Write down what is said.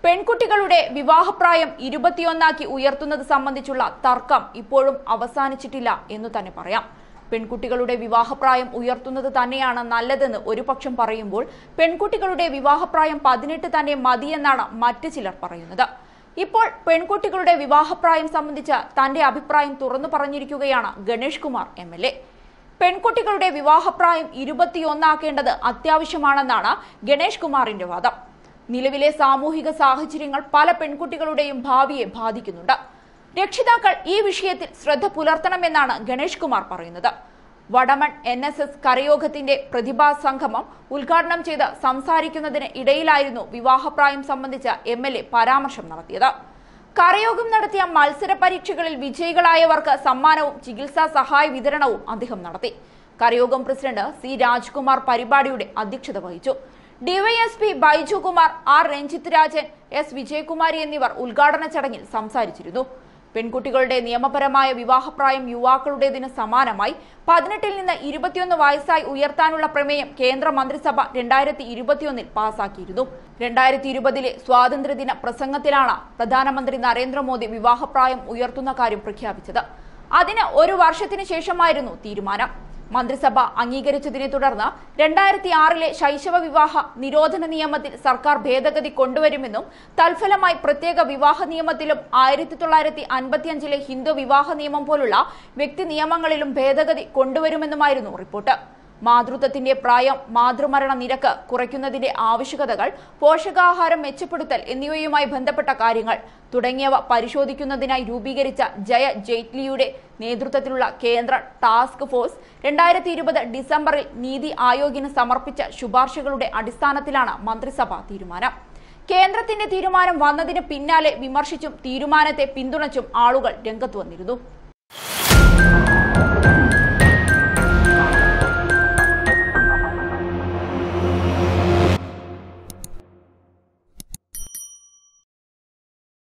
പെൺകുട്ടികളുടെ വിവാഹപ്രായം ഇരുപത്തിയൊന്നാക്കി ഉയർത്തുന്നത് സംബന്ധിച്ചുള്ള തർക്കം ഇപ്പോഴും അവസാനിച്ചിട്ടില്ല എന്ന് തന്നെ പറയാം പെൺകുട്ടികളുടെ വിവാഹപ്രായം ഉയർത്തുന്നത് തന്നെയാണ് നല്ലതെന്ന് ഒരു പക്ഷം പറയുമ്പോൾ പെൺകുട്ടികളുടെ വിവാഹപ്രായം പതിനെട്ട് തന്നെ മതിയെന്നാണ് മറ്റു ചിലർ പറയുന്നത് ഇപ്പോൾ പെൺകുട്ടികളുടെ വിവാഹപ്രായം സംബന്ധിച്ച തന്റെ അഭിപ്രായം തുറന്നു പറഞ്ഞിരിക്കുകയാണ് Ganesh Kumar M L A പെൺകുട്ടികളുടെ വിവാഹപ്രായം ഇരുപത്തിയൊന്നാക്കേണ്ടത് അത്യാവശ്യമാണെന്നാണ് ഗണേഷ് കുമാറിന്റെ വാദം നിലവിലെ സാമൂഹിക സാഹചര്യങ്ങൾ പല പെൺകുട്ടികളുടെയും ഭാവിയെ ബാധിക്കുന്നുണ്ട് രക്ഷിതാക്കൾ ഈ വിഷയത്തിൽ ശ്രദ്ധ പുലർത്തണമെന്നാണ് ഗണേഷ് കുമാർ പറയുന്നത് വടമൺ എൻ എസ് എസ് കരയോഗത്തിന്റെ പ്രതിഭാ സംഗമം ഉദ്ഘാടനം ചെയ്ത് സംസാരിക്കുന്നതിന് ഇടയിലായിരുന്നു വിവാഹപ്രായം സംബന്ധിച്ച എം എൽ എ പരാമർശം നടത്തിയത് കരയോഗം നടത്തിയ മത്സര പരീക്ഷകളിൽ വിജയികളായവർക്ക് സമ്മാനവും ചികിത്സാ സഹായ വിതരണവും അദ്ദേഹം നടത്തി കരയോഗം പ്രസിഡന്റ് സി രാജ്കുമാർ പരിപാടിയുടെ അധ്യക്ഷത വഹിച്ചു DYSP Baiju Kumar R Ranjith Rajan S Vijayakumari എന്നിവർ ഉദ്ഘാടന ചടങ്ങിൽ സംസാരിച്ചിരുന്നു പെൺകുട്ടികളുടെ നിയമപരമായ വിവാഹപ്രായം യുവാക്കളുടേതിന് സമാനമായി പതിനെട്ടിൽ നിന്ന് ഇരുപത്തിയൊന്ന് വയസ്സായി ഉയർത്താനുള്ള പ്രമേയം കേന്ദ്ര മന്ത്രിസഭ രണ്ടായിരത്തി ഇരുപത്തിയൊന്നിൽ പാസാക്കിയിരുന്നു രണ്ടായിരത്തി ഇരുപതിലെ സ്വാതന്ത്ര്യദിന പ്രസംഗത്തിലാണ് പ്രധാനമന്ത്രി നരേന്ദ്രമോദി വിവാഹപ്രായം ഉയർത്തുന്ന കാര്യം പ്രഖ്യാപിച്ചത് അതിന് ഒരു വർഷത്തിന് ശേഷമായിരുന്നു തീരുമാനം മന്ത്രിസഭ അംഗീകരിച്ചതിനെ തുടർന്ന് രണ്ടായിരത്തി ആറിലെ ശൈശവ വിവാഹ നിരോധന നിയമത്തിൽ സർക്കാർ ഭേദഗതി കൊണ്ടുവരുമെന്നും തൽഫലമായി പ്രത്യേക വിവാഹ നിയമത്തിലും ആയിരത്തി തൊള്ളായിരത്തി അൻപത്തിയഞ്ചിലെ ഹിന്ദു വിവാഹ നിയമം പോലുള്ള വ്യക്തി നിയമങ്ങളിലും ഭേദഗതി കൊണ്ടുവരുമെന്നുമായിരുന്നു റിപ്പോർട്ട് മാതൃത്വത്തിന്റെ പ്രായം മാതൃമരണ നിരക്ക് കുറയ്ക്കുന്നതിന്റെ ആവശ്യകതകൾ പോഷകാഹാരം മെച്ചപ്പെടുത്തൽ എന്നിവയുമായി ബന്ധപ്പെട്ട കാര്യങ്ങൾ തുടങ്ങിയവ പരിശോധിക്കുന്നതിനായി രൂപീകരിച്ച ജയ ജെയ്റ്റ്ലിയുടെ നേതൃത്വത്തിലുള്ള കേന്ദ്ര ടാസ്ക് ഫോഴ്സ് രണ്ടായിരത്തി ഇരുപത് ഡിസംബറിൽ നീതി ആയോഗിന് സമർപ്പിച്ച ശുപാർശകളുടെ അടിസ്ഥാനത്തിലാണ് മന്ത്രിസഭാ തീരുമാനം കേന്ദ്രത്തിന്റെ തീരുമാനം വന്നതിന് പിന്നാലെ വിമർശിച്ചും തീരുമാനത്തെ പിന്തുണച്ചും ആളുകൾ രംഗത്ത് വന്നിരുന്നു